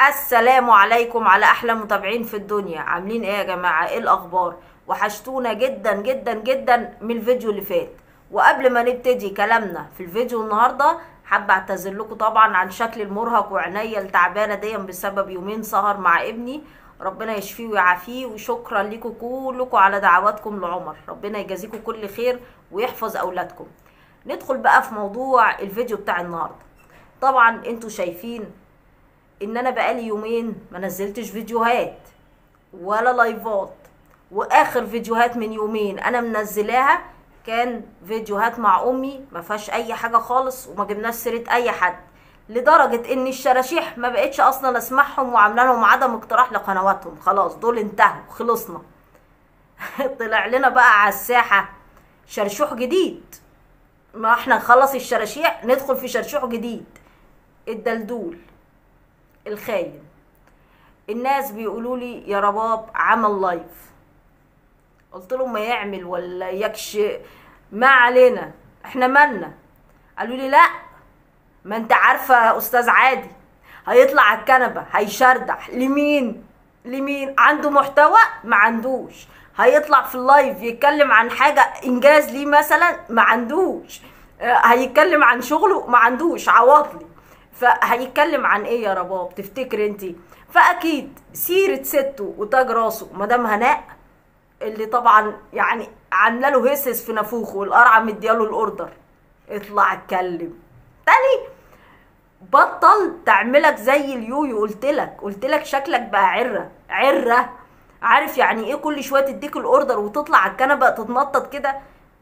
السلام عليكم على احلى متابعين في الدنيا عاملين ايه يا جماعه ايه الاخبار وحشتونا جدا جدا جدا من الفيديو اللي فات وقبل ما نبتدي كلامنا في الفيديو النهارده حابه اعتذر لكم طبعا عن شكل المرهق وعينيا التعبانه دي بسبب يومين سهر مع ابني ربنا يشفيه ويعافيه وشكرا لكم كلكم على دعواتكم لعمر ربنا يجازيكم كل خير ويحفظ اولادكم ندخل بقى في موضوع الفيديو بتاع النهارده طبعا انتوا شايفين ان انا بقالي يومين ما نزلتش فيديوهات ولا لايفات واخر فيديوهات من يومين انا منزلاها كان فيديوهات مع امي ما فيهاش اي حاجه خالص وما جبناش سيره اي حد لدرجه ان الشراشيح ما بقتش اصلا اسمعهم وعامله لهم عدم اقتراح لقنواتهم خلاص دول انتهوا خلصنا طلع لنا بقى على الساحه شرشوح جديد ما احنا نخلص الشراشيح ندخل في شرشوح جديد الدلدول الخاين الناس بيقولوا لي يا رباب عمل لايف قلت لهم ما يعمل ولا يكش ما علينا احنا مالنا قالوا لي لا ما انت عارفه يا استاذ عادي هيطلع على الكنبه هيشردح لمين لمين عنده محتوى ما عندوش هيطلع في اللايف يتكلم عن حاجه انجاز ليه مثلا ما عندوش آه، هيتكلم عن شغله ما عندوش عواطلي فهيتكلم عن ايه يا رباب تفتكر انت فاكيد سيره سته وتاج راسه مدام هناء اللي طبعا يعني عامله له هسس في نافوخه والقرعه مدياله الاوردر اطلع اتكلم تاني بطل تعملك زي اليويو قلت لك قلت لك شكلك بقى عره عره عارف يعني ايه كل شويه تديك الاوردر وتطلع على الكنبه تتنطط كده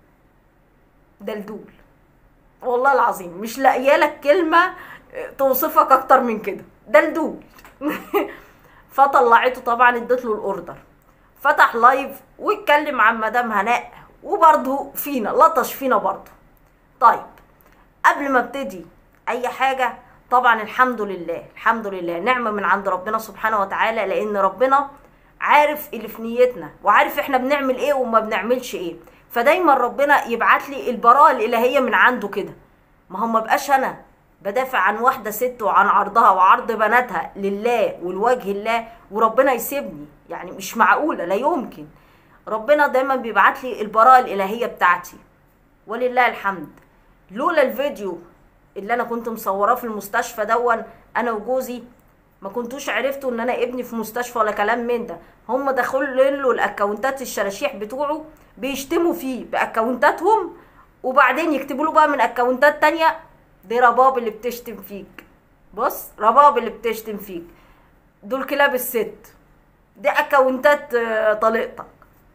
دلدول والله العظيم مش لاقيه لك كلمه توصفك اكتر من كده دلدول فطلعته طبعا اديت له الاوردر فتح لايف واتكلم عن مدام هناء وبرضه فينا لطش فينا برضه طيب قبل ما ابتدي اي حاجه طبعا الحمد لله الحمد لله نعمه من عند ربنا سبحانه وتعالى لان ربنا عارف اللي في نيتنا وعارف احنا بنعمل ايه وما بنعملش ايه فدايما ربنا يبعت لي البراءه الالهيه من عنده كده ما هو ما بقاش انا بدافع عن واحده ست وعن عرضها وعرض بناتها لله ولوجه الله وربنا يسيبني يعني مش معقوله لا يمكن ربنا دايما بيبعت لي البراءه الالهيه بتاعتي ولله الحمد لولا الفيديو اللي انا كنت مصوراه في المستشفى دون انا وجوزي ما كنتوش عرفتوا ان انا ابني في مستشفى ولا كلام من ده هم دخلوا له الاكونتات الشراشيح بتوعه بيشتموا فيه باكونتاتهم وبعدين يكتبوا له بقى من اكونتات تانية دي رباب اللي بتشتم فيك بص رباب اللي بتشتم فيك دول كلاب الست دي اكونتات آه، طليقتك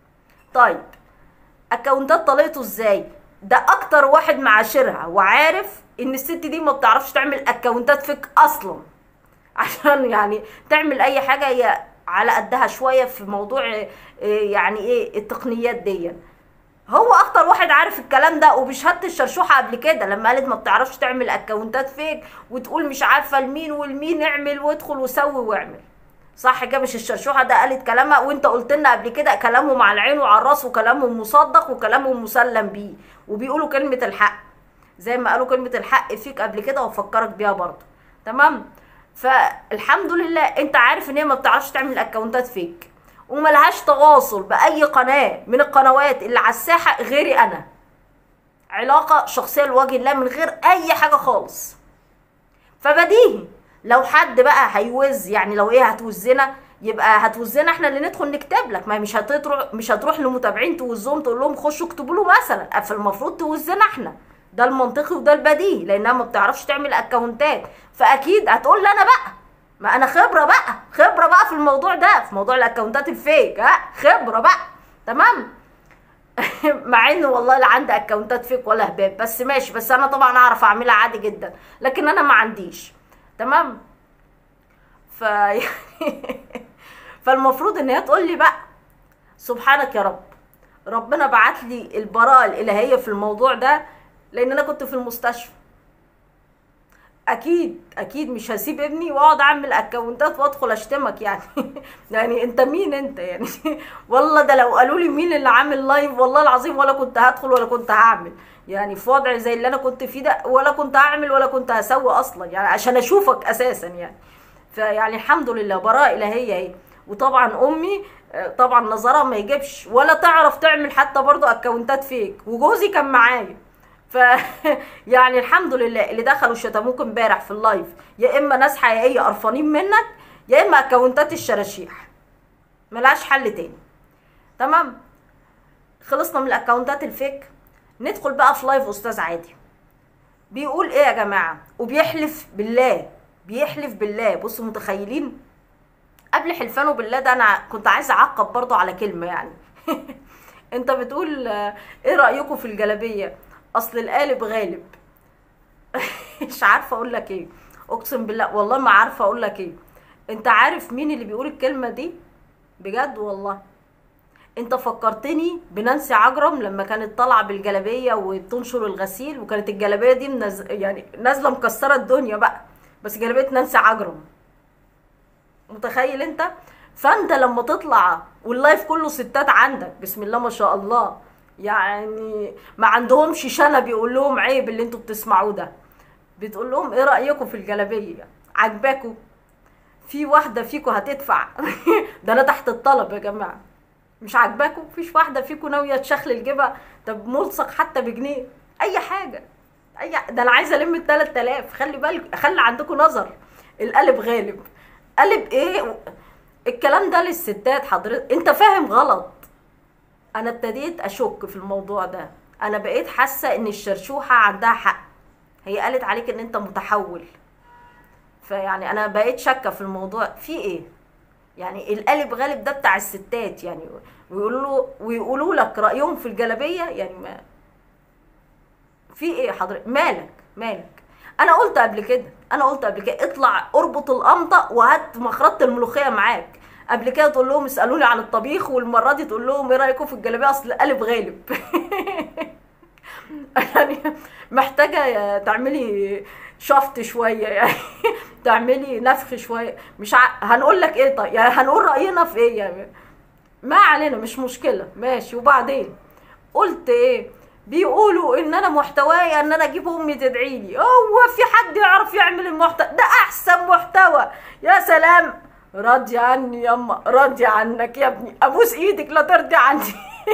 طيب اكونتات طليقته ازاي ده اكتر واحد معاشرها وعارف ان الست دي ما بتعرفش تعمل اكونتات فيك اصلا عشان يعني تعمل اي حاجه هي على قدها شويه في موضوع آه، يعني ايه التقنيات دي هو اكتر واحد عارف الكلام ده وبشهاده الشرشوحه قبل كده لما قالت ما بتعرفش تعمل اكونتات فيك وتقول مش عارفه لمين ولمين اعمل وادخل وسوي واعمل صح كده مش الشرشوحه ده قالت كلامها وانت قلت لنا قبل كده كلامهم على العين وعلى الراس وكلامهم مصدق وكلامهم مسلم بيه وبيقولوا كلمه الحق زي ما قالوا كلمه الحق فيك قبل كده وافكرك بيها برضه تمام فالحمد لله انت عارف ان هي ما بتعرفش تعمل اكونتات فيك وملهاش تواصل باي قناه من القنوات اللي على الساحه غيري انا علاقه شخصيه لوجه الله من غير اي حاجه خالص فبديهي لو حد بقى هيوز يعني لو ايه هتوزنا يبقى هتوزنا احنا اللي ندخل نكتب لك ما هي مش هتروح مش هتروح لمتابعين توزهم تقول لهم خشوا اكتبوا له مثلا فالمفروض توزنا احنا ده المنطقي وده البديهي لانها ما بتعرفش تعمل اكونتات فاكيد هتقول لي انا بقى ما انا خبره بقى خبره بقى في الموضوع ده في موضوع الاكونتات الفيك ها خبره بقى تمام مع ان والله لا عندي اكونتات فيك ولا هباب بس ماشي بس انا طبعا اعرف اعملها عادي جدا لكن انا ما عنديش تمام ف فالمفروض ان هي تقول لي بقى سبحانك يا رب ربنا بعت لي البراءه الالهيه في الموضوع ده لان انا كنت في المستشفى اكيد اكيد مش هسيب ابني واقعد اعمل اكونتات وادخل اشتمك يعني يعني انت مين انت يعني والله ده لو قالوا لي مين اللي عامل لايف والله العظيم ولا كنت هدخل ولا كنت هعمل يعني في وضع زي اللي انا كنت فيه ده ولا كنت هعمل ولا كنت هسوي اصلا يعني عشان اشوفك اساسا يعني فيعني الحمد لله براءة إلهية اهي وطبعا امي آه، طبعا نظرها ما يجيبش ولا تعرف تعمل حتى برضو اكونتات فيك وجوزي كان معايا ف يعني الحمد لله اللي دخلوا شتموك امبارح في اللايف يا اما ناس حقيقيه قرفانين منك يا اما اكونتات الشراشيح ملهاش حل تاني تمام خلصنا من الاكونتات الفيك ندخل بقى في لايف استاذ عادي بيقول ايه يا جماعه وبيحلف بالله بيحلف بالله بصوا متخيلين قبل حلفانه بالله ده انا كنت عايزه اعقب برضو على كلمه يعني انت بتقول آه، ايه رايكم في الجلابيه اصل القالب غالب مش عارفه اقول لك ايه اقسم بالله والله ما عارفه اقول لك ايه انت عارف مين اللي بيقول الكلمه دي بجد والله انت فكرتني بنانسي عجرم لما كانت طالعه بالجلابيه وبتنشر الغسيل وكانت الجلابيه دي منز... يعني نازله مكسره الدنيا بقى بس جلابيه نانسي عجرم متخيل انت فانت لما تطلع واللايف كله ستات عندك بسم الله ما شاء الله يعني ما عندهمش شنب يقول لهم عيب اللي انتوا بتسمعوه ده بتقول لهم ايه رايكم في الجلابيه عجباكوا في واحده فيكم هتدفع ده انا تحت الطلب يا جماعه مش عاجباكم مفيش واحده فيكم ناويه تشخلل جيبها طب ملصق حتى بجنيه اي حاجه اي ده انا عايزه الم ال 3000 خلي بالك خلي عندكم نظر القلب غالب قلب ايه الكلام ده للستات حضرتك انت فاهم غلط انا ابتديت اشك في الموضوع ده انا بقيت حاسه ان الشرشوحه عندها حق هي قالت عليك ان انت متحول فيعني انا بقيت شاكه في الموضوع في ايه يعني القالب غالب ده بتاع الستات يعني ويقولوا ويقولوا لك رايهم في الجلابيه يعني ما في ايه حضرتك مالك مالك انا قلت قبل كده انا قلت قبل كده اطلع اربط القمطه وهات مخرطه الملوخيه معاك قبل كده تقول لهم اسالوني عن الطبيخ والمره دي تقول لهم ايه رايكم في الجلابيه اصل قالب غالب يعني محتاجه تعملي شفط شويه يعني تعملي نفخ شويه مش ع... هنقول لك ايه طيب يعني هنقول راينا في ايه يعني ما علينا مش مشكله ماشي وبعدين قلت ايه بيقولوا ان انا محتواي ان انا اجيب امي تدعي لي هو في حد يعرف يعمل المحتوى ده احسن محتوى يا سلام راضي عني ياما راضي عنك يا ابني ابوس ايدك لا ترضي عني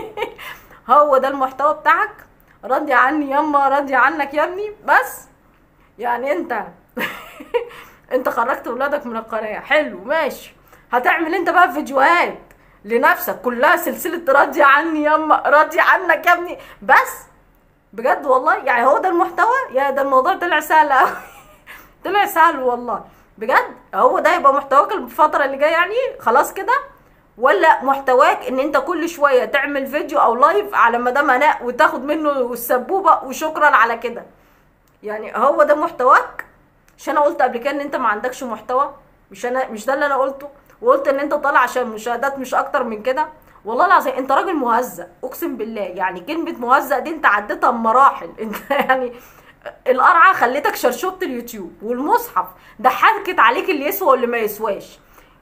هو ده المحتوى بتاعك راضي عني ياما راضي عنك يا ابني بس يعني انت انت خرجت ولادك من القناه حلو ماشي هتعمل انت بقى فيديوهات لنفسك كلها سلسله راضي عني ياما راضي عنك يا ابني بس بجد والله يعني هو ده المحتوى يا ده الموضوع طلع سهل قوي طلع سهل والله بجد هو ده يبقى محتواك الفتره اللي جايه يعني خلاص كده ولا محتواك ان انت كل شويه تعمل فيديو او لايف على مدام هناء وتاخد منه السبوبه وشكرا على كده يعني هو ده محتواك مش انا قلت قبل كده ان انت ما عندكش محتوى مش انا مش ده اللي انا قلته وقلت ان انت طالع عشان مشاهدات مش اكتر من كده والله العظيم انت راجل مهزأ اقسم بالله يعني كلمه مهزأ دي انت عديتها بمراحل انت يعني القرعه خليتك شرشوبة اليوتيوب والمصحف ضحكت عليك اللي يسوى واللي ما يسواش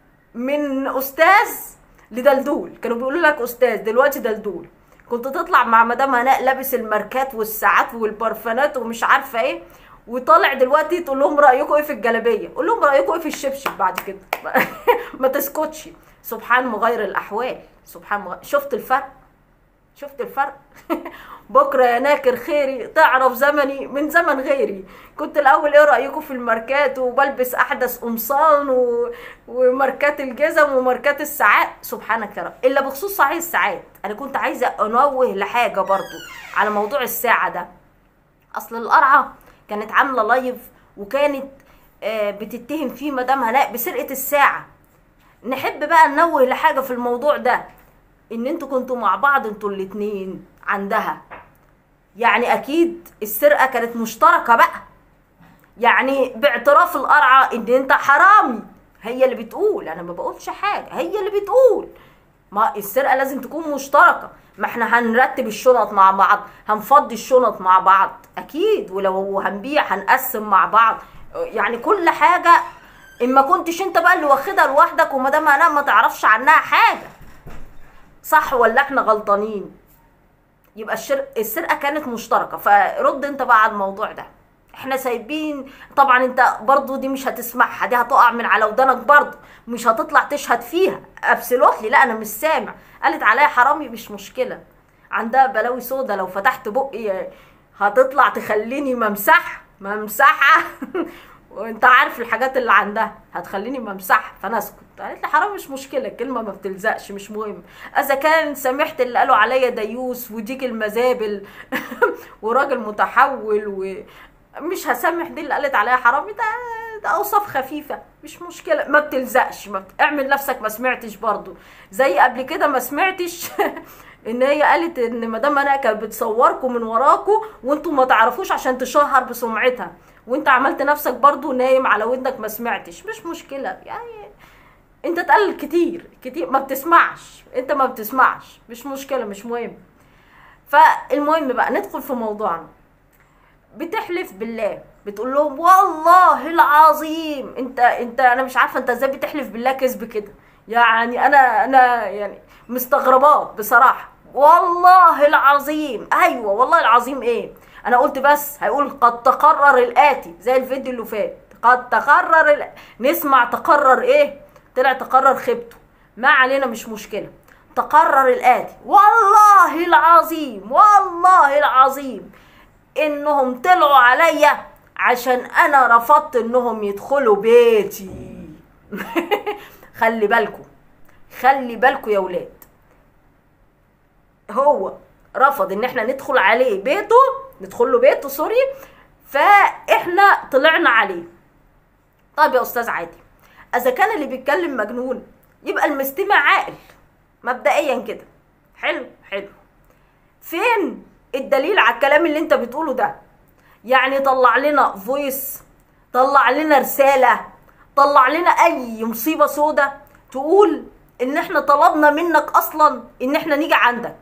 من استاذ لدلدول كانوا بيقولوا لك استاذ دلوقتي دلدول كنت تطلع مع مدام هناء لابس الماركات والساعات والبرفانات ومش عارفه ايه وطالع دلوقتي تقول لهم رايكم ايه في الجلابيه قول لهم رايكم ايه في الشبشب بعد كده ما تسكتش سبحان مغير الاحوال سبحان مغير. شفت الفرق شفت الفرق بكره يا ناكر خيري تعرف زمني من زمن غيري كنت الاول ايه رايكم في الماركات وبلبس احدث قمصان و... وماركات الجزم وماركات الساعات سبحانك يا رب الا بخصوص صحيح الساعات انا كنت عايزه انوه لحاجه برضو على موضوع الساعه ده اصل القرعه كانت عامله لايف وكانت آه، بتتهم فيه مدام هناء بسرقه الساعه نحب بقى ننوه لحاجه في الموضوع ده ان انتوا كنتوا مع بعض انتوا الاتنين عندها يعني اكيد السرقه كانت مشتركه بقى يعني باعتراف القرعه ان انت حرامي هي اللي بتقول انا ما بقولش حاجه هي اللي بتقول ما السرقه لازم تكون مشتركه ما احنا هنرتب الشنط مع بعض هنفضي الشنط مع بعض اكيد ولو هنبيع هنقسم مع بعض يعني كل حاجه اما كنتش انت بقى اللي واخدها لوحدك ومدام انا ما تعرفش عنها حاجه صح ولا احنا غلطانين يبقى الشر... السرقه كانت مشتركه فرد انت بقى على الموضوع ده احنا سايبين طبعا انت برضو دي مش هتسمعها دي هتقع من على ودانك برضو مش هتطلع تشهد فيها ابسلوتلي لا انا مش سامع قالت عليا حرامي مش مشكله عندها بلاوي سودا لو فتحت بقي هتطلع تخليني ممسحه ممسحه وانت عارف الحاجات اللي عندها هتخليني ممسحه فانا اسكت قالت لي حرام مش مشكله الكلمه ما بتلزقش مش مهم اذا كان سمحت اللي قالوا عليا ديوس وديك المزابل وراجل متحول ومش هسامح دي اللي قالت عليا حرامي ده ده اوصاف خفيفه مش مشكله ما بتلزقش ما بت... اعمل نفسك ما سمعتش برضو زي قبل كده ما سمعتش ان هي قالت ان مدام انا كانت بتصوركم من وراكم وانتم ما تعرفوش عشان تشهر بسمعتها وانت عملت نفسك برضو نايم على ودنك ما سمعتش مش مشكله يعني انت تقلل كتير كتير ما بتسمعش انت ما بتسمعش مش مشكله مش مهم فالمهم بقى ندخل في موضوعنا بتحلف بالله بتقول لهم والله العظيم انت انت انا مش عارفه انت ازاي بتحلف بالله كذب كده يعني انا انا يعني مستغرباه بصراحه والله العظيم ايوه والله العظيم ايه انا قلت بس هيقول قد تقرر الاتي زي الفيديو اللي فات قد تقرر ال... نسمع تقرر ايه طلع تقرر خيبته ما علينا مش مشكله تقرر الاتي والله العظيم والله العظيم انهم طلعوا عليا عشان انا رفضت انهم يدخلوا بيتي خلي بالكم خلي بالكم يا ولاد هو رفض ان احنا ندخل عليه بيته ندخل له بيته سوري فاحنا طلعنا عليه طيب يا استاذ عادي اذا كان اللي بيتكلم مجنون يبقى المستمع عاقل مبدئيا كده حلو حلو فين الدليل على الكلام اللي انت بتقوله ده يعني طلع لنا فويس طلع لنا رساله طلع لنا اي مصيبه سودة تقول ان احنا طلبنا منك اصلا ان احنا نيجي عندك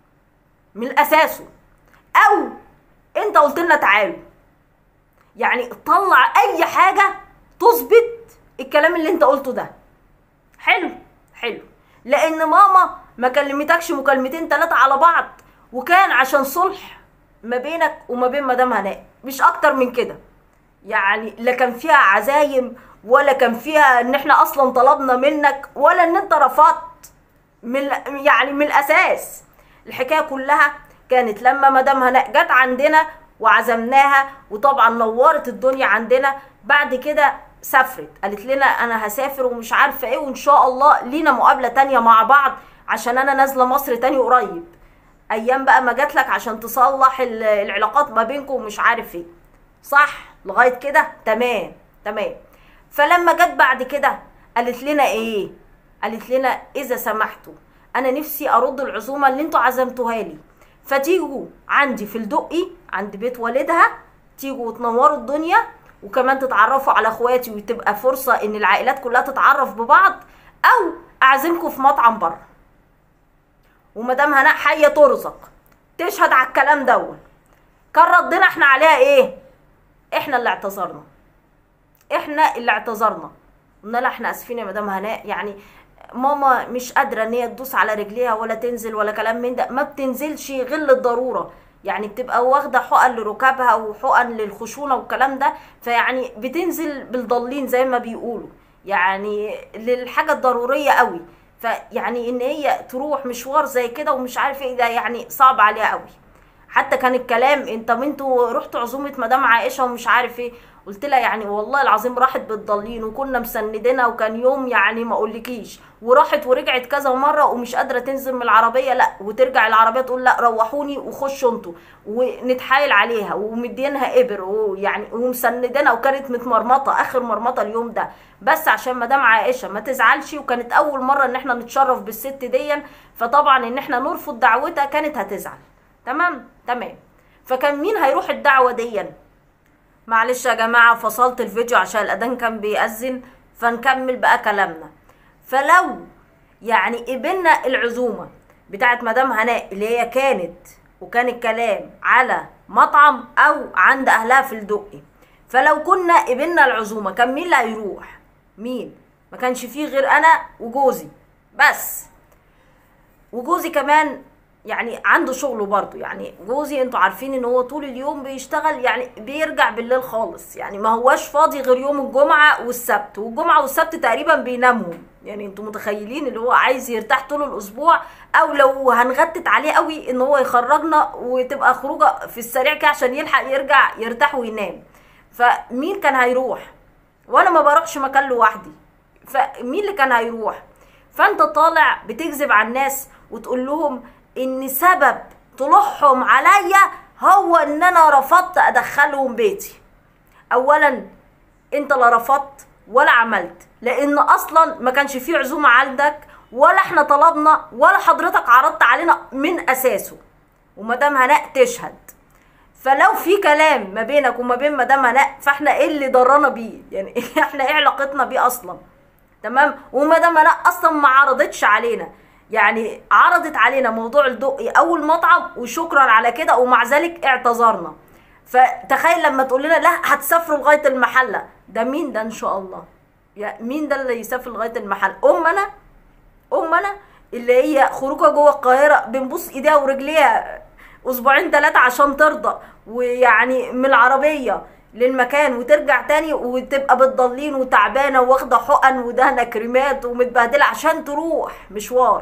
من اساسه او انت قلت لنا تعالوا يعني طلع اي حاجه تثبت الكلام اللي انت قلته ده حلو حلو لان ماما ما كلمتكش مكالمتين ثلاثه على بعض وكان عشان صلح ما بينك وما بين مدام هناء مش اكتر من كده يعني لا كان فيها عزايم ولا كان فيها ان احنا اصلا طلبنا منك ولا ان انت رفضت من يعني من الاساس الحكايه كلها كانت لما مدام هناء جت عندنا وعزمناها وطبعا نورت الدنيا عندنا بعد كده سافرت قالت لنا انا هسافر ومش عارفه ايه وان شاء الله لينا مقابله تانية مع بعض عشان انا نازله مصر تاني قريب ايام بقى ما جات لك عشان تصلح العلاقات ما بينكم ومش عارف ايه صح لغايه كده تمام تمام فلما جت بعد كده قالت لنا ايه قالت لنا اذا سمحتوا انا نفسي ارد العزومه اللي انتوا عزمتوها لي فتيجوا عندي في الدقي عند بيت والدها تيجوا وتنوروا الدنيا وكمان تتعرفوا على اخواتي وتبقى فرصه ان العائلات كلها تتعرف ببعض او اعزمكم في مطعم بره ومدام هناء حيه ترزق تشهد على الكلام دون كان ردنا احنا عليها ايه احنا اللي اعتذرنا احنا اللي اعتذرنا قلنا لها احنا اسفين يا مدام هناء يعني ماما مش قادره ان هي تدوس على رجليها ولا تنزل ولا كلام من ده ما بتنزلش غير للضروره يعني بتبقى واخده حقن لركابها وحقن للخشونه والكلام ده فيعني بتنزل بالضالين زي ما بيقولوا يعني للحاجه الضروريه قوي فيعني ان هي تروح مشوار زي كده ومش عارف ايه ده يعني صعب عليها قوي حتى كان الكلام انت انتوا رحتوا عزومه مدام عائشه ومش عارف ايه قلت لها يعني والله العظيم راحت بالضالين وكنا مسندينها وكان يوم يعني ما اقولكيش وراحت ورجعت كذا مره ومش قادره تنزل من العربيه لا وترجع العربيه تقول لا روحوني وخشوا انتوا ونتحايل عليها ومدينها ابر ويعني ومسندينها وكانت متمرمطه اخر مرمطه اليوم ده بس عشان مدام عائشه ما تزعلش وكانت اول مره ان احنا نتشرف بالست دي فطبعا ان احنا نرفض دعوتها كانت هتزعل تمام تمام فكان مين هيروح الدعوه دي معلش يا جماعه فصلت الفيديو عشان الاذان كان بيأذن فنكمل بقى كلامنا فلو يعني قبلنا العزومه بتاعت مدام هناء اللي هي كانت وكان الكلام على مطعم او عند اهلها في الدقي فلو كنا قبلنا العزومه كان مين اللي هيروح مين ما كانش فيه غير انا وجوزي بس وجوزي كمان يعني عنده شغله برضه يعني جوزي انتوا عارفين ان هو طول اليوم بيشتغل يعني بيرجع بالليل خالص يعني ما هواش فاضي غير يوم الجمعة والسبت والجمعة والسبت تقريبا بيناموا يعني انتوا متخيلين اللي هو عايز يرتاح طول الاسبوع او لو هنغتت عليه قوي ان هو يخرجنا وتبقى خروجه في السريع كده عشان يلحق يرجع يرتاح وينام فمين كان هيروح وانا ما بروحش مكان لوحدي فمين اللي كان هيروح فانت طالع بتكذب على الناس وتقول لهم ان سبب طلوعهم عليا هو ان انا رفضت ادخلهم بيتي اولا انت لا رفضت ولا عملت لان اصلا ما كانش فيه عزومه عندك ولا احنا طلبنا ولا حضرتك عرضت علينا من اساسه ومدام هناء تشهد فلو في كلام ما بينك وما بين مدام هناء فاحنا ايه اللي ضرنا بيه يعني احنا ايه علاقتنا بيه اصلا تمام ومدام هناء اصلا ما عرضتش علينا يعني عرضت علينا موضوع الدقي اول مطعم وشكرا على كده ومع ذلك اعتذرنا فتخيل لما تقول لنا لا هتسافروا لغايه المحله ده مين ده ان شاء الله يا مين ده اللي يسافر لغايه المحل ام انا ام انا اللي هي خروجها جوه القاهره بنبوس ايديها ورجليها اسبوعين ثلاثه عشان ترضى ويعني من العربيه للمكان وترجع تاني وتبقى بتضلين وتعبانه واخده حقن ودهنه كريمات ومتبهدله عشان تروح مشوار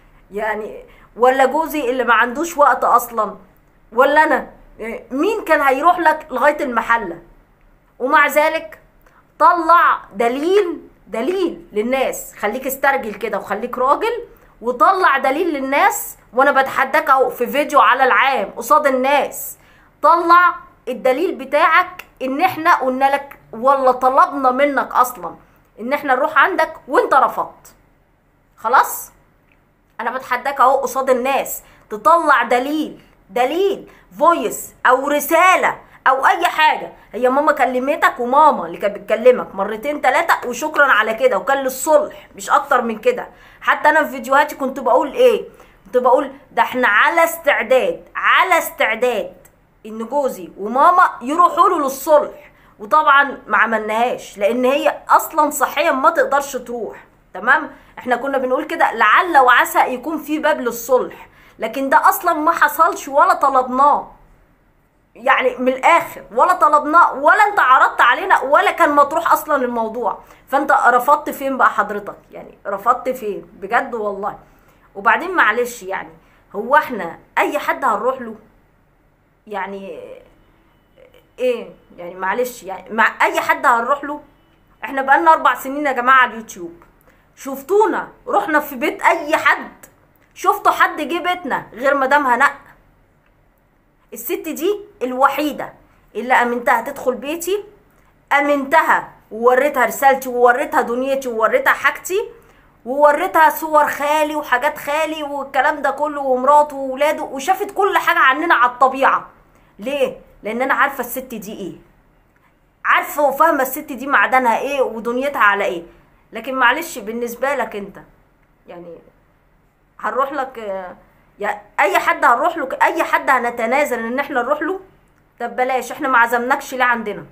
يعني ولا جوزي اللي ما عندوش وقت اصلا ولا انا مين كان هيروح لك لغايه المحله ومع ذلك طلع دليل دليل للناس خليك استرجل كده وخليك راجل وطلع دليل للناس وانا بتحداك اهو في فيديو على العام قصاد الناس طلع الدليل بتاعك ان احنا قلنا لك ولا طلبنا منك اصلا ان احنا نروح عندك وانت رفضت خلاص انا بتحداك اهو قصاد الناس تطلع دليل دليل فويس او رساله او اي حاجه هي ماما كلمتك وماما اللي كانت بتكلمك مرتين ثلاثه وشكرا على كده وكان للصلح مش اكتر من كده حتى انا في فيديوهاتي كنت بقول ايه كنت بقول ده احنا على استعداد على استعداد ان جوزي وماما يروحوا له للصلح وطبعا ما عملناهاش لان هي اصلا صحيا ما تقدرش تروح تمام احنا كنا بنقول كده لعل وعسى يكون في باب للصلح لكن ده اصلا ما حصلش ولا طلبناه يعني من الاخر ولا طلبناه ولا انت عرضت علينا ولا كان مطروح اصلا الموضوع فانت رفضت فين بقى حضرتك يعني رفضت فين بجد والله وبعدين معلش يعني هو احنا اي حد هنروح له يعني ايه يعني معلش يعني مع اي حد هنروح له احنا بقالنا اربع سنين يا جماعه على اليوتيوب شفتونا رحنا في بيت اي حد شفتوا حد جه بيتنا غير مدام هناء الست دي الوحيدة اللي أمنتها تدخل بيتي أمنتها ووريتها رسالتي ووريتها دنيتي ووريتها حاجتي ووريتها صور خالي وحاجات خالي والكلام ده كله ومراته وولاده وشافت كل حاجة عننا على الطبيعة ليه؟ لأن أنا عارفة الست دي إيه عارفة وفاهمة الست دي معدنها إيه ودنيتها على إيه لكن معلش بالنسبة لك أنت يعني هنروح لك آه يعني اي حد هنروح له اي حد هنتنازل ان احنا نروح له طب بلاش احنا ما عزمناكش ليه عندنا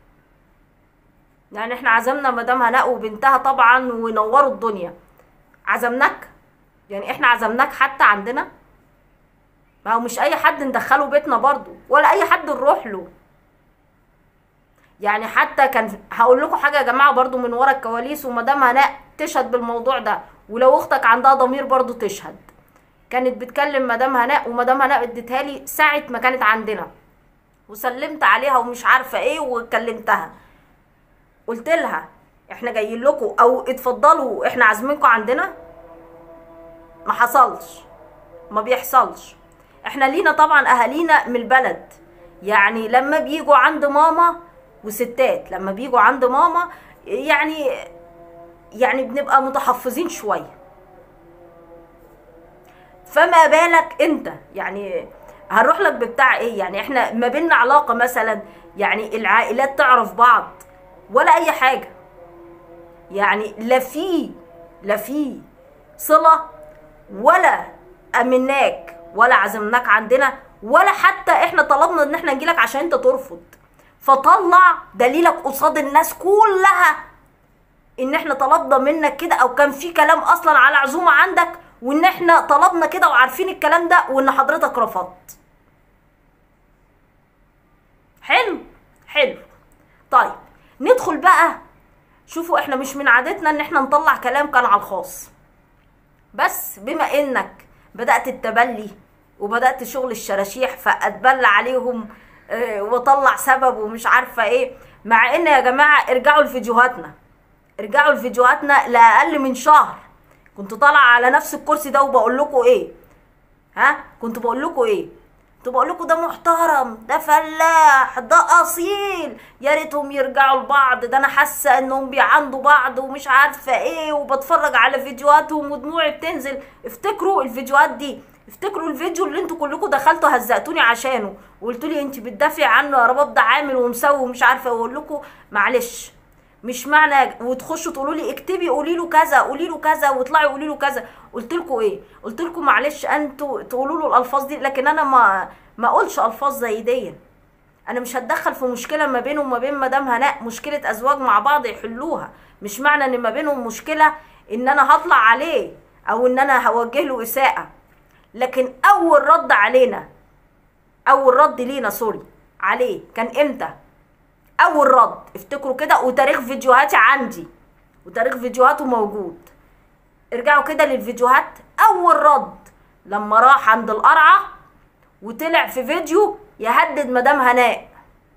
يعني احنا عزمنا مدام هناء وبنتها طبعا ونوروا الدنيا عزمناك يعني احنا عزمناك حتى عندنا ما هو مش اي حد ندخله بيتنا برضو ولا اي حد نروح له يعني حتى كان هقول لكم حاجه يا جماعه برضو من ورا الكواليس ومدام هناء تشهد بالموضوع ده ولو اختك عندها ضمير برضو تشهد كانت بتكلم مدام هناء ومدام هناء اديتها لي ساعه ما كانت عندنا وسلمت عليها ومش عارفه ايه وكلمتها قلت لها احنا جايين لكم او اتفضلوا احنا عازمينكم عندنا ما حصلش ما بيحصلش احنا لينا طبعا اهالينا من البلد يعني لما بيجوا عند ماما وستات لما بيجوا عند ماما يعني يعني بنبقى متحفظين شويه فما بالك انت يعني هنروح لك بتاع ايه يعني احنا ما بيننا علاقه مثلا يعني العائلات تعرف بعض ولا اي حاجه يعني لا في لا في صله ولا امناك ولا عزمناك عندنا ولا حتى احنا طلبنا ان احنا نجيلك عشان انت ترفض فطلع دليلك قصاد الناس كلها ان احنا طلبنا منك كده او كان في كلام اصلا على عزومه عندك وان احنا طلبنا كده وعارفين الكلام ده وان حضرتك رفضت حلو حلو طيب ندخل بقى شوفوا احنا مش من عادتنا ان احنا نطلع كلام كان على الخاص بس بما انك بدأت التبلي وبدأت شغل الشراشيح فأتبلى عليهم اه واطلع سبب ومش عارفة ايه مع ان يا جماعة ارجعوا لفيديوهاتنا ارجعوا لفيديوهاتنا لأقل من شهر كنت طالعة على نفس الكرسي ده وبقول لكم ايه ها كنت بقول لكم ايه كنت بقول لكم ده محترم ده فلاح ده اصيل يا ريتهم يرجعوا لبعض ده انا حاسه انهم بيعاندوا بعض ومش عارفه ايه وبتفرج على فيديوهاتهم ودموعي بتنزل افتكروا الفيديوهات دي افتكروا الفيديو اللي انتوا كلكم دخلتوا هزقتوني عشانه وقلتوا لي انت بتدافعي عنه يا رباب ده عامل ومسوي ومش عارفه اقول لكم معلش مش معنى وتخشوا تقولوا لي اكتبي قولي له كذا قولي له كذا واطلعي قولي له كذا قلت لكم ايه قلت لكم معلش انتوا تقولوا له الالفاظ دي لكن انا ما ما اقولش الفاظ زي دي انا مش هتدخل في مشكله ما بينه وما بين مدام هناء مشكله ازواج مع بعض يحلوها مش معنى ان ما بينهم مشكله ان انا هطلع عليه او ان انا هوجه له اساءه لكن اول رد علينا اول رد لينا سوري عليه كان امتى اول رد افتكروا كده وتاريخ فيديوهاتي عندي وتاريخ فيديوهاته موجود ارجعوا كده للفيديوهات اول رد لما راح عند القرعه وطلع في فيديو يهدد مدام هناء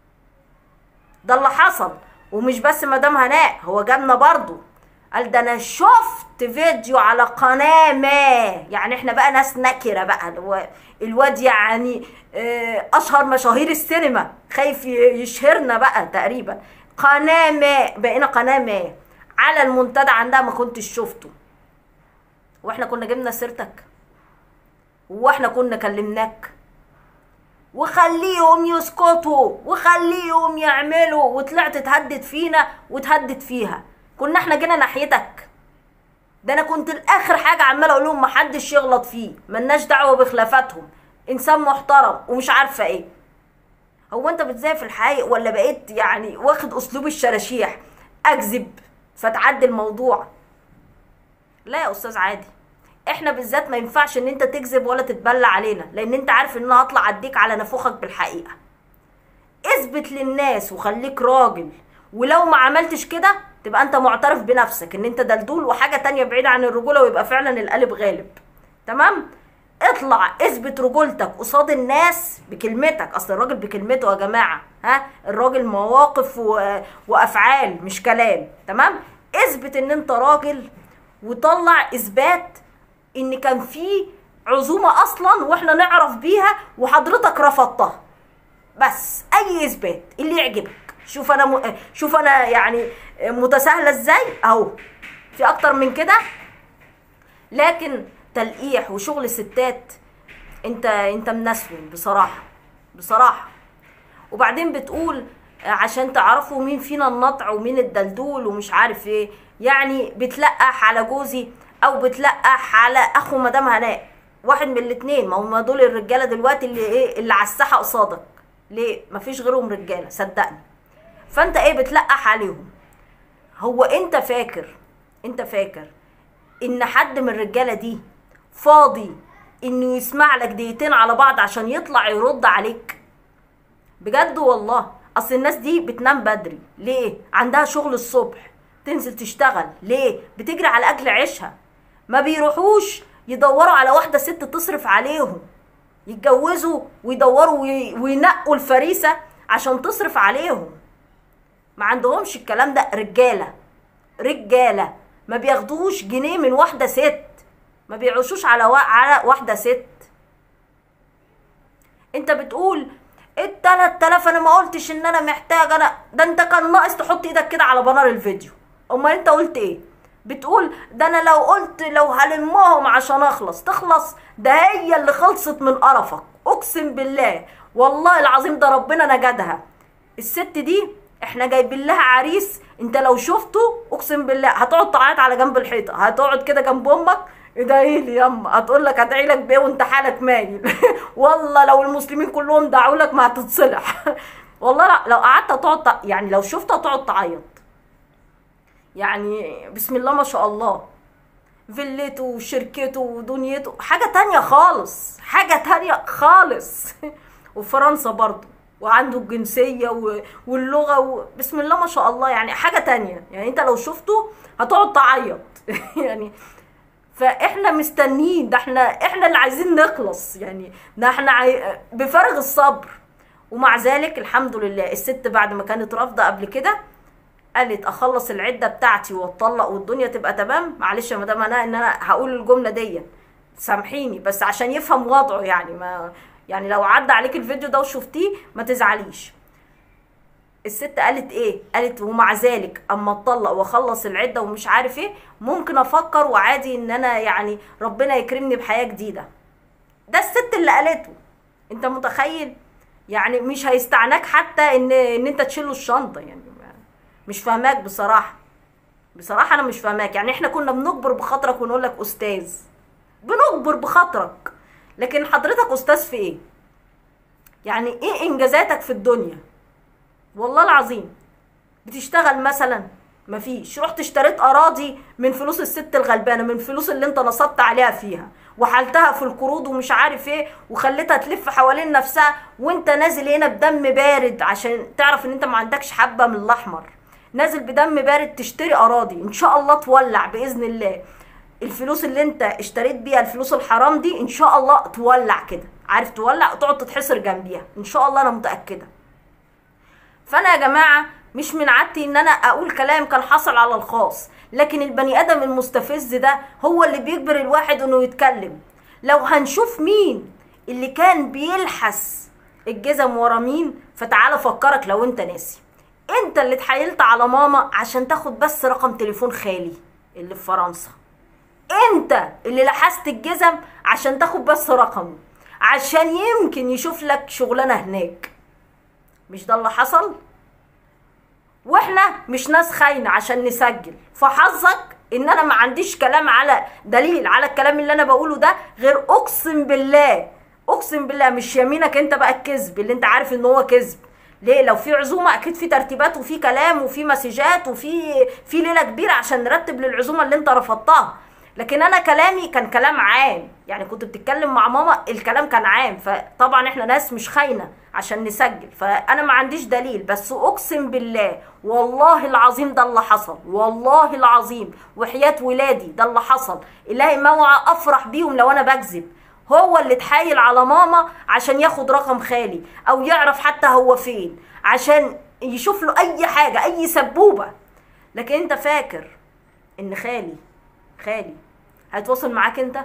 ده اللي حصل ومش بس مدام هناء هو جابنا برضو قال ده انا شفت فيديو على قناه ما يعني احنا بقى ناس نكره بقى الواد يعني اشهر مشاهير السينما خايف يشهرنا بقى تقريبا قناه ما بقينا قناه ما على المنتدى عندها ما كنتش شفته واحنا كنا جبنا سيرتك واحنا كنا كلمناك وخليهم يسكتوا وخليهم يعملوا وطلعت تهدد فينا وتهدد فيها كنا احنا جينا ناحيتك ده انا كنت الاخر حاجه عماله اقول لهم محدش يغلط فيه ملناش دعوه بخلافاتهم انسان محترم ومش عارفه ايه هو انت بتزاي في الحقيقة ولا بقيت يعني واخد اسلوب الشراشيح اكذب فتعدي الموضوع لا يا استاذ عادي احنا بالذات ما ينفعش ان انت تكذب ولا تتبلى علينا لان انت عارف ان انا هطلع اديك على نافوخك بالحقيقه اثبت للناس وخليك راجل ولو ما عملتش كده تبقى انت معترف بنفسك ان انت دلدول وحاجه تانية بعيده عن الرجوله ويبقى فعلا القلب غالب تمام اطلع اثبت رجولتك قصاد الناس بكلمتك اصل الراجل بكلمته يا جماعه ها الراجل مواقف و... وافعال مش كلام تمام اثبت ان انت راجل وطلع اثبات ان كان في عزومه اصلا واحنا نعرف بيها وحضرتك رفضتها بس اي اثبات اللي يعجبك شوف انا م... شوف انا يعني متساهله ازاي اهو في اكتر من كده لكن تلقيح وشغل ستات انت انت منسون بصراحه بصراحه وبعدين بتقول عشان تعرفوا مين فينا النطع ومين الدلدول ومش عارف ايه يعني بتلقح على جوزي او بتلقح على اخو مدام هناء واحد من الاتنين ما هم دول الرجاله دلوقتي اللي ايه اللي على الساحه قصادك ليه مفيش غيرهم رجاله صدقني فانت ايه بتلقح عليهم هو انت فاكر انت فاكر ان حد من الرجاله دي فاضي انه يسمع لك دقيقتين على بعض عشان يطلع يرد عليك بجد والله اصل الناس دي بتنام بدري ليه عندها شغل الصبح تنزل تشتغل ليه بتجري على اكل عيشها ما بيروحوش يدوروا على واحده ست تصرف عليهم يتجوزوا ويدوروا وي... وينقوا الفريسه عشان تصرف عليهم ما عندهمش الكلام ده رجاله رجاله ما بياخدوش جنيه من واحده ست ما بيعيشوش على وا... على واحده ست انت بتقول التلات تلاف انا ما قلتش ان انا محتاج انا ده انت كان ناقص تحط ايدك كده على بنار الفيديو امال انت قلت ايه بتقول ده انا لو قلت لو هلمهم عشان اخلص تخلص ده هي اللي خلصت من قرفك اقسم بالله والله العظيم ده ربنا نجدها الست دي احنا جايبين لها عريس انت لو شفته اقسم بالله هتقعد تعيط على جنب الحيطه هتقعد كده جنب امك ادعي لي ياما هتقول لك ادعي لك بايه وانت حالك مايل والله لو المسلمين كلهم دعوا لك ما هتتصلح والله لا لو قعدت تقعد يعني لو شفتها تقعد تعيط يعني بسم الله ما شاء الله فيلته وشركته ودنيته حاجة تانية خالص حاجة تانية خالص وفرنسا برضه وعنده الجنسية و- واللغة و... بسم الله ما شاء الله يعني حاجة تانية يعني انت لو شفته هتقعد تعيط يعني فاحنا مستنيين ده احنا احنا اللي عايزين نخلص يعني ده احنا عاي... بفارغ الصبر ومع ذلك الحمد لله الست بعد ما كانت رافضه قبل كده قالت اخلص العده بتاعتي واتطلق والدنيا تبقى تمام معلش يا مدام انا ان انا هقول الجمله دي سامحيني بس عشان يفهم وضعه يعني ما يعني لو عدى عليك الفيديو ده وشفتيه ما تزعليش الست قالت ايه قالت ومع ذلك اما اتطلق واخلص العده ومش عارف ايه ممكن افكر وعادي ان انا يعني ربنا يكرمني بحياه جديده ده الست اللي قالته انت متخيل يعني مش هيستعناك حتى ان ان انت تشيل له الشنطه يعني ما- مش فاهماك بصراحه بصراحه انا مش فاهماك يعني احنا كنا بنجبر بخاطرك ونقول لك استاذ بنجبر بخاطرك لكن حضرتك استاذ في ايه يعني ايه انجازاتك في الدنيا والله العظيم بتشتغل مثلا مفيش رحت اشتريت اراضي من فلوس الست الغلبانه من فلوس اللي انت نصبت عليها فيها وحلتها في القروض ومش عارف ايه وخليتها تلف حوالين نفسها وانت نازل هنا بدم بارد عشان تعرف ان انت ما عندكش حبه من الاحمر نازل بدم بارد تشتري اراضي ان شاء الله تولع باذن الله الفلوس اللي انت اشتريت بيها الفلوس الحرام دي ان شاء الله تولع كده عارف تولع تقعد تتحصر جنبيها ان شاء الله انا متاكده فانا يا جماعه مش من عادتي ان انا اقول كلام كان حصل على الخاص لكن البني ادم المستفز ده هو اللي بيجبر الواحد انه يتكلم لو هنشوف مين اللي كان بيلحس الجزم ورا مين فتعالى فكرك لو انت ناسي انت اللي اتحايلت على ماما عشان تاخد بس رقم تليفون خالي اللي في فرنسا انت اللي لحست الجزم عشان تاخد بس رقمه عشان يمكن يشوف لك شغلانه هناك مش ده اللي حصل واحنا مش ناس خاينه عشان نسجل فحظك ان انا ما عنديش كلام على دليل على الكلام اللي انا بقوله ده غير اقسم بالله اقسم بالله مش يمينك انت بقى الكذب اللي انت عارف ان هو كذب ليه لو في عزومه اكيد في ترتيبات وفي كلام وفي مسجات وفي في ليله كبيره عشان نرتب للعزومه اللي انت رفضتها لكن انا كلامي كان كلام عام يعني كنت بتتكلم مع ماما الكلام كان عام فطبعا احنا ناس مش خاينه عشان نسجل فانا ما عنديش دليل بس اقسم بالله والله العظيم ده اللي حصل والله العظيم وحياه ولادي ده اللي حصل الهي موعى افرح بيهم لو انا بكذب هو اللي اتحايل على ماما عشان ياخد رقم خالي او يعرف حتى هو فين عشان يشوف له اي حاجه اي سبوبه لكن انت فاكر ان خالي خالي هيتواصل معاك انت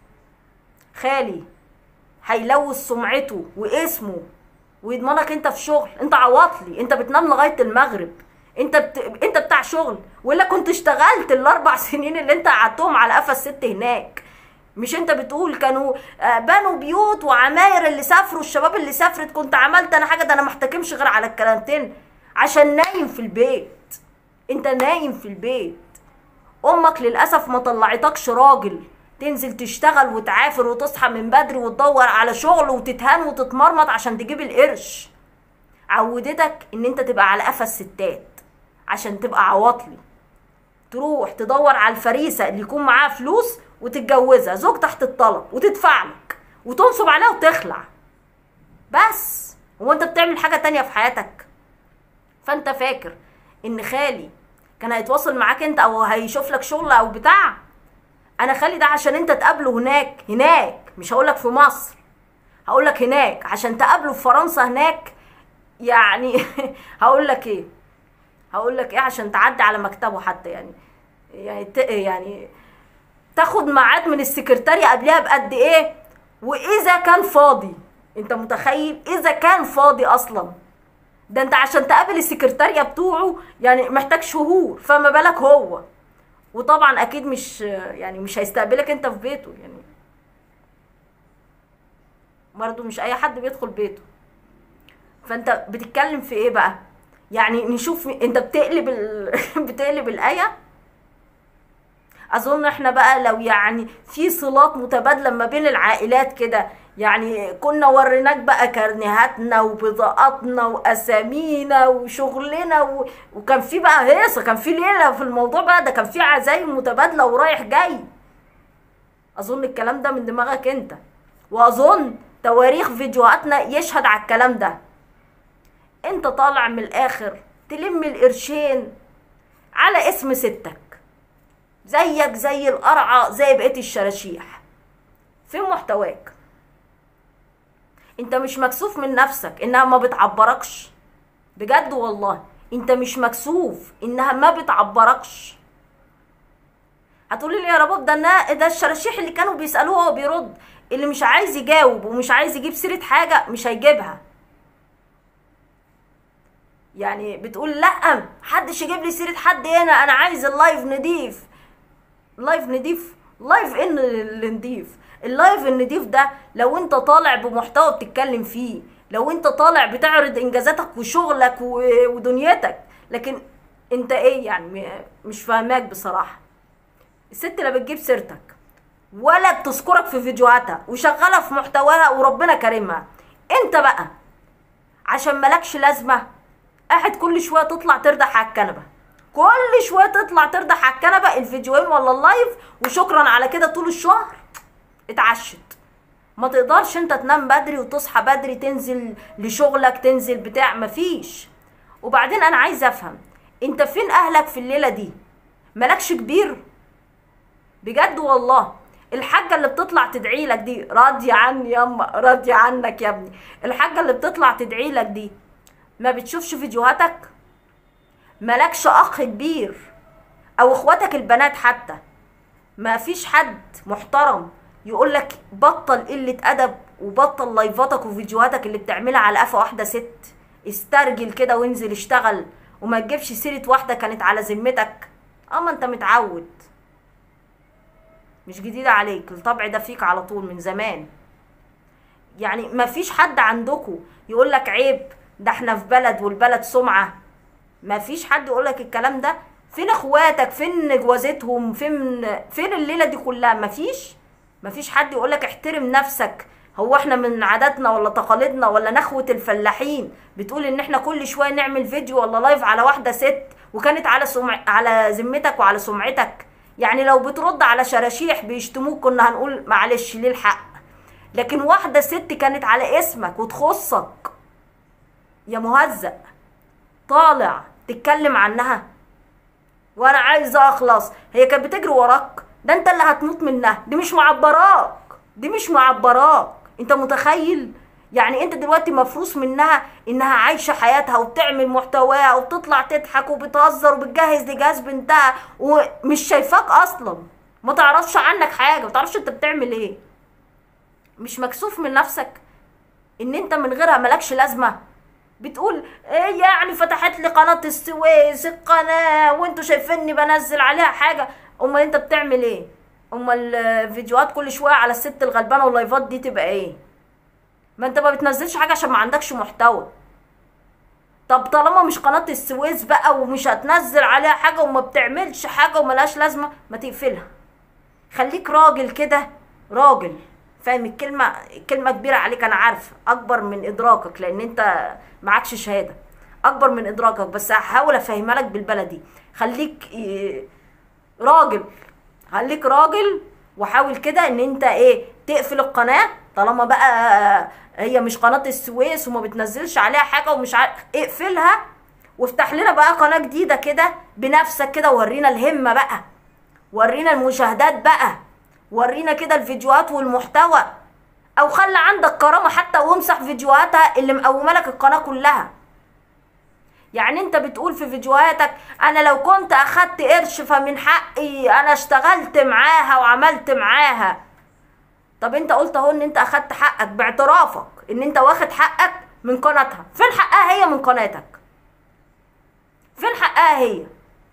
خالي هيلوث سمعته واسمه ويضمنك انت في شغل انت عواطلي انت بتنام لغايه المغرب انت بت... انت بتاع شغل ولا كنت اشتغلت الاربع سنين اللي انت قعدتهم على قفا الست هناك مش انت بتقول كانوا آه، بنوا بيوت وعماير اللي سافروا الشباب اللي سافرت كنت عملت انا حاجه ده انا محتكمش غير على الكلامتين عشان نايم في البيت انت نايم في البيت امك للاسف ما طلعتكش راجل تنزل تشتغل وتعافر وتصحى من بدري وتدور على شغل وتتهان وتتمرمط عشان تجيب القرش عودتك ان انت تبقى على قفا الستات عشان تبقى عواطلي تروح تدور على الفريسه اللي يكون معاها فلوس وتتجوزها زوج تحت الطلب وتدفع لك وتنصب عليها وتخلع بس هو انت بتعمل حاجه تانية في حياتك فانت فاكر ان خالي كان هيتواصل معاك انت او هيشوف لك شغل او بتاع انا خالي ده عشان انت تقابله هناك هناك مش هقولك في مصر هقولك هناك عشان تقابله في فرنسا هناك يعني هقولك ايه هقولك ايه عشان تعدي على مكتبه حتى يعني يعني ت- يعني تاخد ميعاد من السكرتارية قبلها بقد ايه واذا كان فاضي انت متخيل اذا كان فاضي اصلا ده انت عشان تقابل السكرتارية بتوعه يعني محتاج شهور فما بالك هو وطبعا اكيد مش يعني مش هيستقبلك انت في بيته يعني برضه مش اي حد بيدخل بيته فانت بتتكلم في ايه بقى يعني نشوف انت بتقلب ال... بتقلب الايه اظن احنا بقى لو يعني في صلات متبادله ما بين العائلات كده يعني كنا وريناك بقى كارنيهاتنا وبطاقاتنا واسامينا وشغلنا و... وكان في بقى هيصه كان في ليله في الموضوع بقى ده كان في عزايم متبادله ورايح جاي اظن الكلام ده من دماغك انت واظن تواريخ فيديوهاتنا يشهد على الكلام ده انت طالع من الاخر تلم القرشين على اسم ستك زيك زي القرعة زي بقية الشراشيح فين محتواك انت مش مكسوف من نفسك انها ما بتعبركش بجد والله انت مش مكسوف انها ما بتعبركش هتقولي لي يا رباب ده أنا ده الشراشيح اللي كانوا بيسالوه هو بيرد اللي مش عايز يجاوب ومش عايز يجيب سيره حاجه مش هيجيبها يعني بتقول لا محدش يجيب لي سيره حد هنا انا عايز اللايف نضيف لايف نضيف لايف ان اللي نضيف اللايف النضيف ده لو انت طالع بمحتوى بتتكلم فيه لو انت طالع بتعرض انجازاتك وشغلك و- ودنيتك لكن انت ايه يعني م- مش فاهماك بصراحه الست لا بتجيب سيرتك ولا بتذكرك في فيديوهاتها وشغاله في محتواها وربنا كريمها انت بقى عشان ملكش لازمه قاعد كل شويه تطلع تردح على الكنبه كل شويه تطلع تردح على الكنبه الفيديوهين ولا اللايف وشكرا على كده طول الشهر اتعشت ما تقدرش انت تنام بدري وتصحى بدري تنزل لشغلك تنزل بتاع مفيش وبعدين انا عايز افهم انت فين اهلك في الليله دي مالكش كبير بجد والله الحاجة اللي بتطلع تدعي لك دي راضية عني ياما راضية عنك يا ابني الحاجة اللي بتطلع تدعي لك دي ما بتشوفش فيديوهاتك مالكش اخ كبير او اخواتك البنات حتى ما فيش حد محترم يقول لك بطل قلة ادب وبطل لايفاتك وفيديوهاتك اللي بتعملها على قفا واحدة ست استرجل كده وانزل اشتغل وما تجيبش سيرة واحدة كانت على ذمتك اما انت متعود مش جديدة عليك الطبع ده فيك على طول من زمان يعني ما فيش حد عندكم يقول لك عيب ده احنا في بلد والبلد سمعة ما فيش حد يقول لك الكلام ده فين اخواتك فين جوازتهم فين فين الليلة دي كلها ما فيش ما فيش حد يقول لك احترم نفسك هو احنا من عاداتنا ولا تقاليدنا ولا نخوة الفلاحين بتقول ان احنا كل شوية نعمل فيديو ولا لايف على واحدة ست وكانت على سمع على ذمتك وعلى سمعتك يعني لو بترد على شراشيح بيشتموك كنا هنقول معلش ليه الحق لكن واحدة ست كانت على اسمك وتخصك يا مهزأ طالع تتكلم عنها وانا عايزه اخلص هي كانت بتجري وراك ده انت اللي هتموت منها دي مش معبراك دي مش معبراك انت متخيل يعني انت دلوقتي مفروس منها انها عايشه حياتها وبتعمل محتواها وبتطلع تضحك وبتهزر وبتجهز لجهاز بنتها ومش شايفاك اصلا ما تعرفش عنك حاجه ما تعرفش انت بتعمل ايه مش مكسوف من نفسك ان انت من غيرها ملكش لازمه بتقول ايه يعني فتحت لي قناه السويس القناه وانتوا شايفيني بنزل عليها حاجه امال انت بتعمل ايه امال الفيديوهات كل شويه على الست الغلبانه واللايفات دي تبقى ايه ما انت ما بتنزلش حاجه عشان ما عندكش محتوى طب طالما مش قناه السويس بقى ومش هتنزل عليها حاجه وما بتعملش حاجه وملهاش لازمه ما تقفلها خليك راجل كده راجل فاهم الكلمة كلمة كبيرة عليك أنا عارفة أكبر من إدراكك لأن أنت معكش شهادة أكبر من إدراكك بس هحاول أفهمها لك بالبلدي خليك إيه، راجل خليك راجل وحاول كده إن أنت إيه تقفل القناة طالما بقى هي مش قناة السويس وما بتنزلش عليها حاجة ومش عارف اقفلها وافتح لنا بقى قناة جديدة كده بنفسك كده وورينا الهمة بقى ورينا المشاهدات بقى ورينا كده الفيديوهات والمحتوى او خلي عندك كرامه حتى وامسح فيديوهاتها اللي مقومه لك القناه كلها يعني انت بتقول في فيديوهاتك انا لو كنت اخدت قرش فمن حقي انا اشتغلت معاها وعملت معاها طب انت قلت اهو ان انت اخدت حقك باعترافك ان انت واخد حقك من قناتها فين حقها هي من قناتك فين حقها هي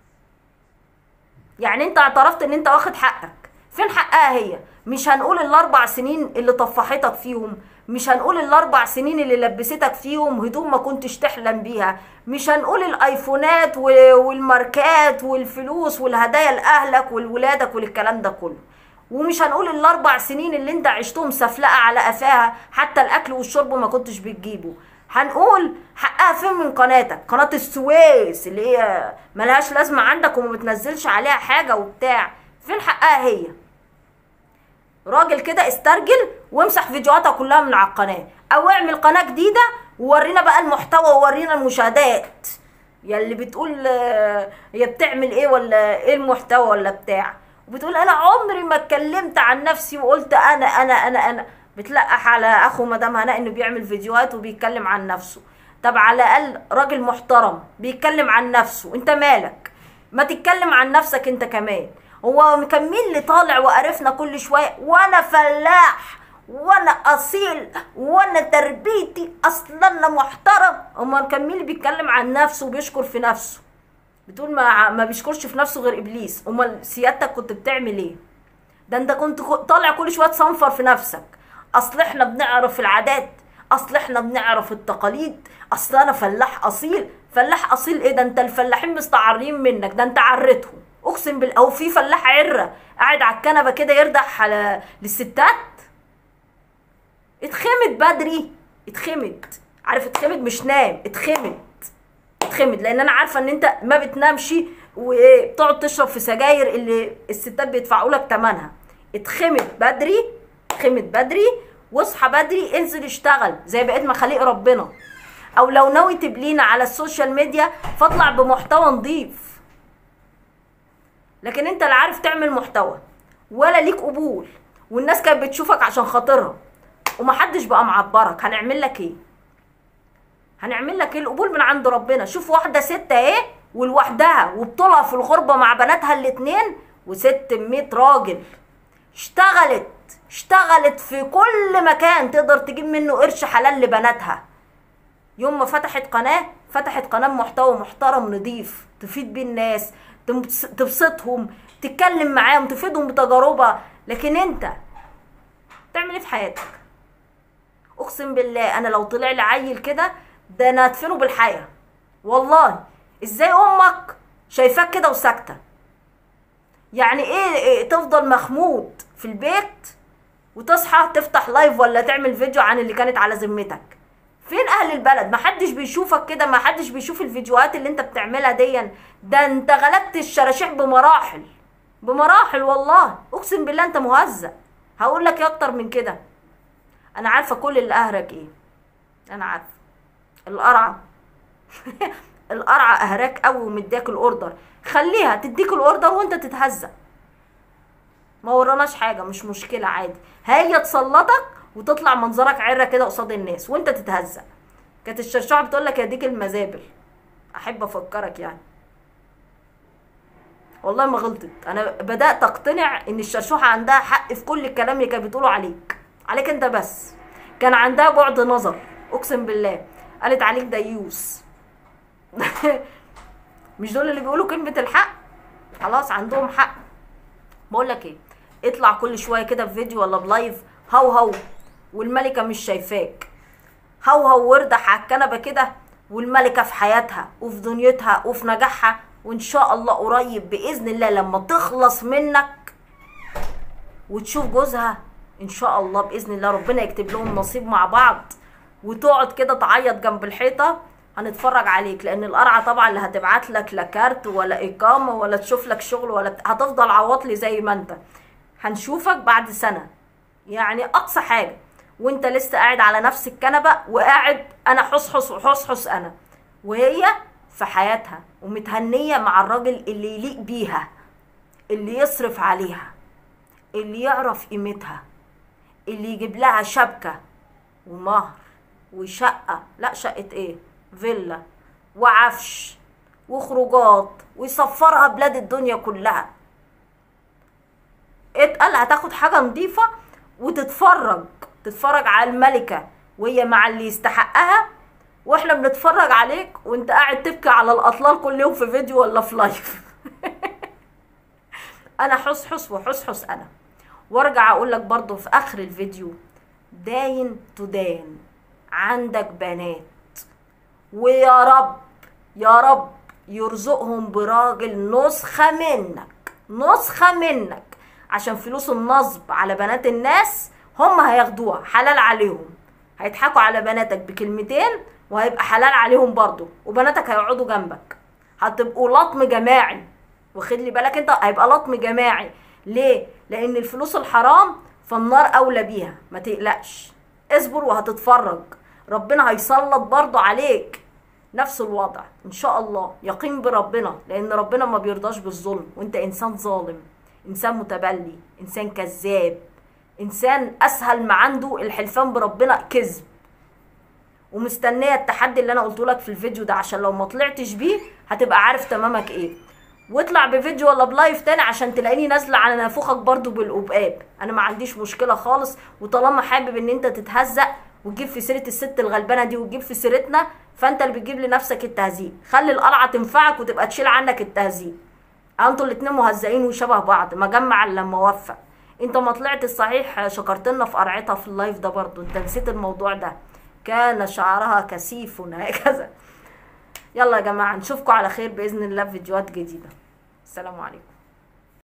يعني انت اعترفت ان انت واخد حقك فين حقها هي مش هنقول الاربع سنين اللي طفحتك فيهم مش هنقول الاربع سنين اللي لبستك فيهم هدوم ما كنتش تحلم بيها مش هنقول الايفونات و- والماركات والفلوس والهدايا لاهلك ولولادك والكلام ده كله ومش هنقول الاربع سنين اللي انت عشتهم سفلقه على قفاها حتى الاكل والشرب ما كنتش بتجيبه هنقول حقها فين من قناتك قناه السويس اللي هي ملهاش لازمه عندك وما بتنزلش عليها حاجه وبتاع فين حقها هي راجل كده استرجل وامسح فيديوهاتها كلها من على القناه او اعمل قناه جديده وورينا بقى المحتوى وورينا المشاهدات يا اللي بتقول آه، هي بتعمل ايه ولا ايه المحتوى ولا بتاع وبتقول انا عمري ما اتكلمت عن نفسي وقلت انا انا انا انا بتلقح على اخو مدام هناء انه بيعمل فيديوهات وبيتكلم عن نفسه طب على الاقل راجل محترم بيتكلم عن نفسه انت مالك ما تتكلم عن نفسك انت كمان هو كان مين اللي طالع وقرفنا كل شويه وانا فلاح وانا اصيل وانا تربيتي اصلا انا محترم امال كان مين اللي بيتكلم عن نفسه وبيشكر في نفسه بتقول ما ما بيشكرش في نفسه غير ابليس امال سيادتك كنت بتعمل ايه ده انت كنت كو- طالع كل شويه تصنفر في نفسك اصل احنا بنعرف العادات اصل احنا بنعرف التقاليد اصل انا فلاح اصيل فلاح اصيل ايه ده انت الفلاحين مستعرين منك ده انت عرتهم اقسم بالله او في فلاح عره قاعد على الكنبه كده يردح على للستات اتخمد بدري اتخمد عارف اتخمد مش نام اتخمد اتخمد لان انا عارفه ان انت ما بتنامش وبتقعد تشرب في سجاير اللي الستات بيدفعوا لك ثمنها اتخمد بدري اتخمد بدري واصحى بدري انزل اشتغل زي بقيت مخاليق ربنا او لو ناوي تبلينا على السوشيال ميديا فاطلع بمحتوى نظيف لكن انت لا عارف تعمل محتوى ولا ليك قبول والناس كانت بتشوفك عشان خاطرها ومحدش بقى معبرك هنعمل لك ايه هنعمل لك ايه القبول من عند ربنا شوف واحده ست اهي ولوحدها وبطولها في الغربه مع بناتها الاتنين وست ميت راجل اشتغلت اشتغلت في كل مكان تقدر تجيب منه قرش حلال لبناتها يوم ما فتحت قناه فتحت قناه محتوى محترم نضيف تفيد بيه الناس تبس- تبسطهم تتكلم معاهم تفيدهم بتجاربها لكن انت تعمل ايه في حياتك اقسم بالله انا لو طلع لي عيل كده ده انا ادفنه بالحياه والله ازاي امك شايفاك كده وساكته يعني ايه, إيه تفضل مخمود في البيت وتصحى تفتح لايف ولا تعمل فيديو عن اللي كانت على ذمتك فين اهل البلد ما حدش بيشوفك كده ما حدش بيشوف الفيديوهات اللي انت بتعملها دي ده انت غلبت الشراشيح بمراحل بمراحل والله اقسم بالله انت مهزأ هقول لك ايه اكتر من كده انا عارفه كل اللي اهرج ايه انا عارفه القرعه القرعه اهراك قوي ومدياك الاوردر خليها تديك الاوردر وانت تتهزق ما وراناش حاجه مش مشكله عادي هي تسلطك وتطلع منظرك عره كده قصاد الناس وانت تتهزق كانت الشرشوعه بتقول لك يا ديك المزابل احب افكرك يعني والله ما غلطت انا بدات اقتنع ان الشرشوحه عندها حق في كل الكلام اللي كانت بتقوله عليك عليك انت بس كان عندها بعد نظر اقسم بالله قالت عليك ديوس مش دول اللي بيقولوا كلمه الحق خلاص عندهم حق بقول لك ايه اطلع كل شويه كده في فيديو ولا بلايف هو هو والملكه مش شايفاك هو هو واردح على الكنبه كده والملكه في حياتها وفي دنيتها وفي نجاحها وان شاء الله قريب باذن الله لما تخلص منك وتشوف جوزها ان شاء الله باذن الله ربنا يكتب لهم نصيب مع بعض وتقعد كده تعيط جنب الحيطه هنتفرج عليك لان القرعه طبعا اللي هتبعت لك لا كارت ولا اقامه ولا تشوف لك شغل ولا بت... هتفضل عواطلي زي ما انت هنشوفك بعد سنه يعني اقصى حاجه وانت لسه قاعد على نفس الكنبه وقاعد انا حصحص وحصحص انا وهي في حياتها ومتهنيه مع الراجل اللي يليق بيها اللي يصرف عليها اللي يعرف قيمتها اللي يجيب لها شبكه ومهر وشقه لا شقه ايه فيلا وعفش وخروجات ويسفرها بلاد الدنيا كلها اتقل هتاخد حاجه نظيفه وتتفرج تتفرج على الملكه وهي مع اللي يستحقها واحنا بنتفرج عليك وانت قاعد تبكي على الاطلال كل يوم في فيديو ولا في لايف انا حصحص وحصحص انا وارجع اقول لك برضو في اخر الفيديو داين تدان عندك بنات ويا رب يا رب يرزقهم براجل نسخة منك نسخة منك عشان فلوس النصب على بنات الناس هم هياخدوها حلال عليهم هيضحكوا على بناتك بكلمتين وهيبقى حلال عليهم برضو وبناتك هيقعدوا جنبك هتبقوا لطم جماعي واخد لي بالك انت هيبقى لطم جماعي ليه لان الفلوس الحرام فالنار اولى بيها ما تقلقش اصبر وهتتفرج ربنا هيسلط برضه عليك نفس الوضع ان شاء الله يقين بربنا لان ربنا ما بيرضاش بالظلم وانت انسان ظالم انسان متبلي انسان كذاب انسان اسهل ما عنده الحلفان بربنا كذب ومستنيه التحدي اللي انا قلته لك في الفيديو ده عشان لو ما طلعتش بيه هتبقى عارف تمامك ايه واطلع بفيديو ولا بلايف تاني عشان تلاقيني نازله على نافوخك برضو بالقباب انا ما عنديش مشكله خالص وطالما حابب ان انت تتهزق وتجيب في سيره الست الغلبانه دي وتجيب في سيرتنا فانت اللي بتجيب لنفسك التهزيق خلي القلعه تنفعك وتبقى تشيل عنك التهزيق انتوا الاتنين مهزقين وشبه بعض مجمع إلا لما وفق انت ما طلعت الصحيح شكرتنا في قرعتها في اللايف ده برضو انت نسيت الموضوع ده كان شعرها كثيف هكذا يلا يا جماعه نشوفكم على خير باذن الله في فيديوهات جديده السلام عليكم